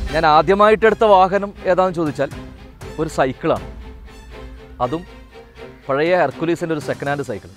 ഞാൻ ആദ്യമായിട്ട് എടുത്ത വാഹനം ഏതാണെന്ന് ചോദിച്ചാൽ ഒരു സൈക്കിളാണ് അതും പഴയ ഹെർക്കുലീസിൻ്റെ ഒരു സെക്കൻഡ് ഹാൻഡ് സൈക്കിൾ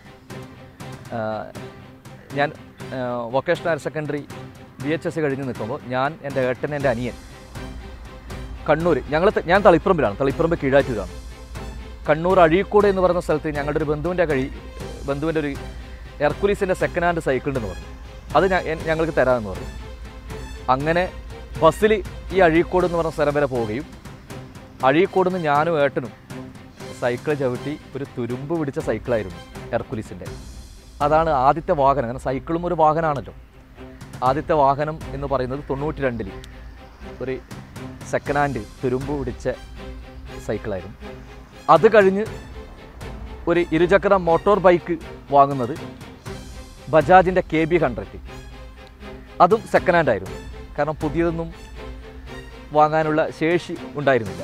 ഞാൻ vocational higher secondary V H S കഴിഞ്ഞ് നിൽക്കുമ്പോൾ ഞാൻ എൻ്റെ ഏട്ടൻ എൻ്റെ അനിയൻ കണ്ണൂർ ഞങ്ങൾ ഞാൻ തളിപ്പറമ്പിലാണ് തളിപ്പറമ്പ് കീഴാറ്റൂരാണ് കണ്ണൂർ അഴീക്കോട് എന്ന് പറയുന്ന സ്ഥലത്ത് ഞങ്ങളുടെ ഒരു ബന്ധുവിൻ്റെ കഴി ബന്ധുവിൻ്റെ ഒരു ഹെർക്കുലീസിൻ്റെ സെക്കൻഡ് ഹാൻഡ് സൈക്കിൾ ഉണ്ടെന്ന് പറഞ്ഞു അത് ഞാൻ എൻ- ഞങ്ങൾക്ക് തരാമെന്ന് പറഞ്ഞു അങ്ങനെ ബസ്സിൽ ഈ അഴീക്കോട് എന്ന് പറഞ്ഞ സ്ഥലം വരെ പോവുകയും അഴീക്കോട് നിന്ന് ഞാനും ഏട്ടനും സൈക്കിൾ ചവിട്ടി ഒരു തുരുമ്പ് പിടിച്ച സൈക്കിളായിരുന്നു ഹെർക്കുലീസിൻ്റെ അതാണ് ആദ്യത്തെ വാഹനം കാരണം സൈക്കിളും ഒരു വാഹനമാണല്ലോ ആദ്യത്തെ വാഹനം എന്ന് പറയുന്നത് തൊണ്ണൂറ്റി രണ്ടിൽ ഒരു സെക്കൻഡ് ഹാൻഡ് തുരുമ്പ് പിടിച്ച സൈക്കിളായിരുന്നു അത് കഴിഞ്ഞ് ഒരു ഇരുചക്ര മോട്ടോർ ബൈക്ക് വാങ്ങുന്നത് ബജാജിൻ്റെ കെ ബി ഹൺഡ്രഡ് അതും സെക്കൻഡ് ഹാൻഡ് ആയിരുന്നു കാരണം പുതിയതൊന്നും വാങ്ങാനുള്ള ശേഷി ഉണ്ടായിരുന്നില്ല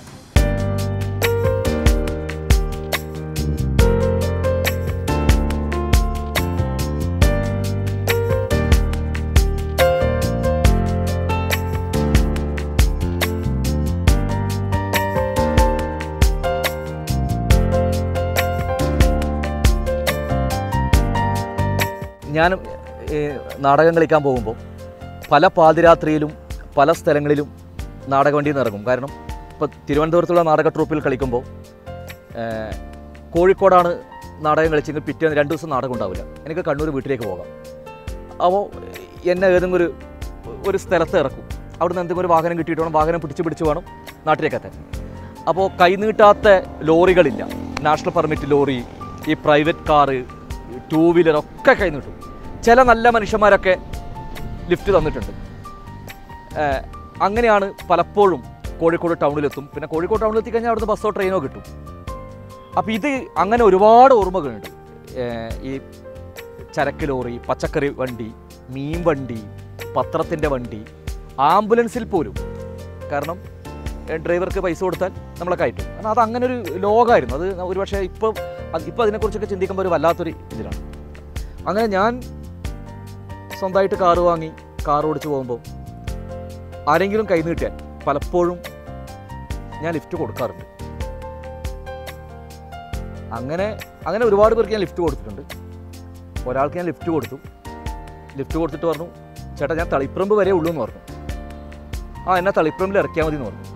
ഞാൻ നാടകം കളിക്കാൻ പോകുമ്പോൾ പല പാതിരാത്രിയിലും പല സ്ഥലങ്ങളിലും നാടകവണ്ടിയിൽ നിന്ന് ഇറങ്ങും കാരണം ഇപ്പോൾ തിരുവനന്തപുരത്തുള്ള നാടക ട്രൂപ്പിൽ കളിക്കുമ്പോൾ ഏഹ്, കോഴിക്കോടാണ് നാടകം കളിച്ചെങ്കിൽ പിറ്റേന്ന് രണ്ട് ദിവസം നാടകം ഉണ്ടാവില്ല എനിക്ക് കണ്ണൂർ വീട്ടിലേക്ക് പോകാം അപ്പോൾ എന്നെ ഏതെങ്കിലും ഒരു ഒരു സ്ഥലത്ത് ഇറക്കും അവിടുന്ന് എന്തെങ്കിലും ഒരു വാഹനം കിട്ടിയിട്ട് വേണം വാഹനം പിടിച്ച് പിടിച്ച് വേണം നാട്ടിലേക്ക് എത്താൻ അപ്പോൾ കൈനീട്ടാത്ത ലോറികളില്ല നാഷണൽ പെർമിറ്റ് ലോറി ഈ പ്രൈവറ്റ് കാറ് ടൂ വീലർ ഒക്കെ കൈനീട്ടും ചില നല്ല മനുഷ്യന്മാരൊക്കെ ലിഫ്റ്റ് തന്നിട്ടുണ്ട് ഏഹ് അങ്ങനെയാണ് പലപ്പോഴും കോഴിക്കോട് ടൗണിലെത്തും പിന്നെ കോഴിക്കോട് ടൗണിലെത്തി കഴിഞ്ഞാൽ അവിടുന്ന് ബസ്സോ ട്രെയിനോ കിട്ടും അപ്പോൾ ഇത് അങ്ങനെ ഒരുപാട് ഓർമ്മകളുണ്ട് ഏഹ് ഈ ചരക്ക് ലോറി പച്ചക്കറി വണ്ടി മീൻ വണ്ടി പത്രത്തിൻ്റെ വണ്ടി ആംബുലൻസിൽ പോലും കാരണം ഏഹ് ഡ്രൈവർക്ക് പൈസ കൊടുത്താൽ നമ്മളെ കയറ്റും കാരണം അത് അങ്ങനെ ഒരു ലോകമായിരുന്നു അത് ഒരുപക്ഷെ ഇപ്പോൾ ഇപ്പോൾ അതിനെക്കുറിച്ചൊക്കെ ചിന്തിക്കുമ്പോൾ ഒരു വല്ലാത്തൊരു ഇതിലാണ് അങ്ങനെ ഞാൻ സ്വന്തമായിട്ട് കാറ് വാങ്ങി കാർ ഓടിച്ച് പോകുമ്പോൾ ആരെങ്കിലും കൈ നീട്ടിയാൽ പലപ്പോഴും ഞാൻ ലിഫ്റ്റ് കൊടുക്കാറുണ്ട് അങ്ങനെ അങ്ങനെ ഒരുപാട് പേർക്ക് ഞാൻ ലിഫ്റ്റ് കൊടുത്തിട്ടുണ്ട് ഒരാൾക്ക് ഞാൻ ലിഫ്റ്റ് കൊടുത്തു ലിഫ്റ്റ് കൊടുത്തിട്ട് പറഞ്ഞു ചേട്ടാ ഞാൻ തളിപ്പറമ്പ് വരെ ഉള്ളൂ എന്ന് പറഞ്ഞു ആ എന്നെ തളിപ്പറമ്പിൽ ഇറക്കിയാൽ മതി എന്ന് പറഞ്ഞു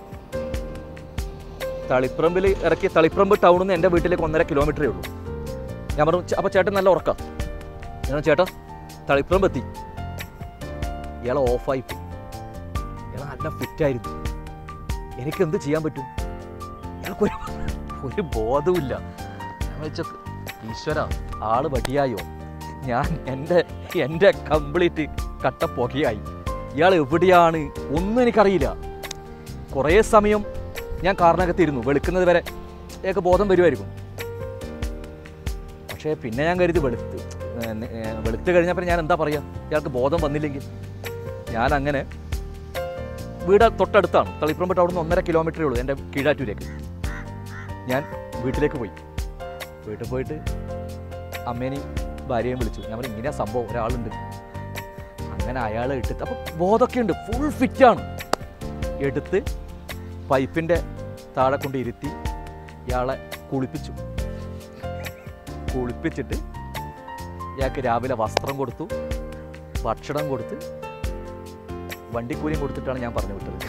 തളിപ്പറമ്പിൽ ഇറക്കി തളിപ്പറമ്പ് ടൗണിൽ നിന്ന് എൻ്റെ വീട്ടിലേക്ക് ഒന്നര കിലോമീറ്ററേ ഉള്ളൂ ഞാൻ പറഞ്ഞു "ചെ- അപ്പോൾ ചേട്ടൻ നല്ല ഉറക്കാം ഞാൻ പറഞ്ഞു, ചേട്ടാ തളിപ്പറമ്പ് എത്തി ഇയാളെ ഓഫായി പോയി ഇയാൾ നല്ല ഫിറ്റായിരുന്നു എനിക്ക് എന്ത് ചെയ്യാൻ പറ്റും ഇയാൾക്കൊരു ഒരു ബോധവുമില്ല ഞാൻ വെച്ച ഈശ്വര ആള് വടിയായോ ഞാൻ എൻ്റെ എൻ്റെ കംപ്ലീറ്റ് കട്ട പുകയായി ഇയാൾ എവിടെയാണ് ഒന്നും എനിക്കറിയില്ല കുറേ സമയം ഞാൻ കാറിനകത്തിരുന്നു വെളുക്കുന്നത് വരെ ഇയാൾക്ക് ബോധം വരുമായിരിക്കും പക്ഷേ പിന്നെ ഞാൻ കരുതി വെളുത്ത് ഏ, ഏ, വെളുത്ത് കഴിഞ്ഞപ്പോൾ ഞാൻ എന്താ പറയുക ഇയാൾക്ക് ബോധം വന്നില്ലെങ്കിൽ ഞാൻ അങ്ങനെ വീട് തൊട്ടടുത്താണ് തളിപ്പറമ്പ് അവിടെ നിന്ന് ഒന്നര കിലോമീറ്ററേ ഉള്ളൂ എൻ്റെ കീഴാറ്റൂരേക്ക് ഞാൻ വീട്ടിലേക്ക് പോയി വീട്ടിൽ പോയിട്ട് അമ്മേനെയും ഭാര്യയും വിളിച്ചു ഞാൻ പറഞ്ഞു ഇങ്ങനെ സംഭവം ഒരാളുണ്ട് അങ്ങനെ അയാളെ എടുത്ത് അപ്പോൾ ബോധമൊക്കെ ഉണ്ട് ഫുൾ ഫിറ്റാണ് എടുത്ത് പൈപ്പിൻ്റെ താഴെ കൊണ്ട് ഇരുത്തി ഇയാളെ കുളിപ്പിച്ചു കുളിപ്പിച്ചിട്ട് ഇയാൾക്ക് രാവിലെ വസ്ത്രം കൊടുത്തു ഭക്ഷണം കൊടുത്ത് വണ്ടിക്കൂലിയും കൊടുത്തിട്ടാണ് ഞാൻ പറഞ്ഞു വിട്ടത്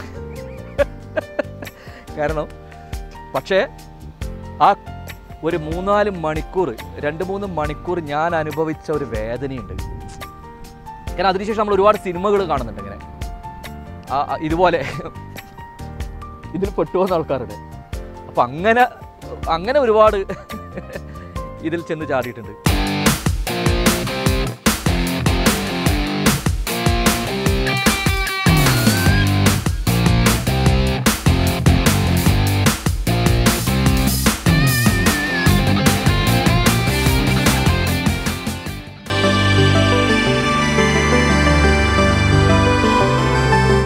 കാരണം പക്ഷേ ആ ഒരു മൂന്നാല് മണിക്കൂർ രണ്ട് മൂന്ന് മണിക്കൂർ ഞാൻ അനുഭവിച്ച ഒരു വേദനയുണ്ട് കാരണം അതിനുശേഷം നമ്മൾ ഒരുപാട് സിനിമകൾ കാണുന്നുണ്ട് ഇങ്ങനെ ആ ആ, ഇതുപോലെ ഇതിൽ പെട്ടുപോകുന്ന ആൾക്കാരുണ്ട് അപ്പം അങ്ങനെ അങ്ങനെ ഒരുപാട് ഇതിൽ ചെന്ന് ചാടിയിട്ടുണ്ട്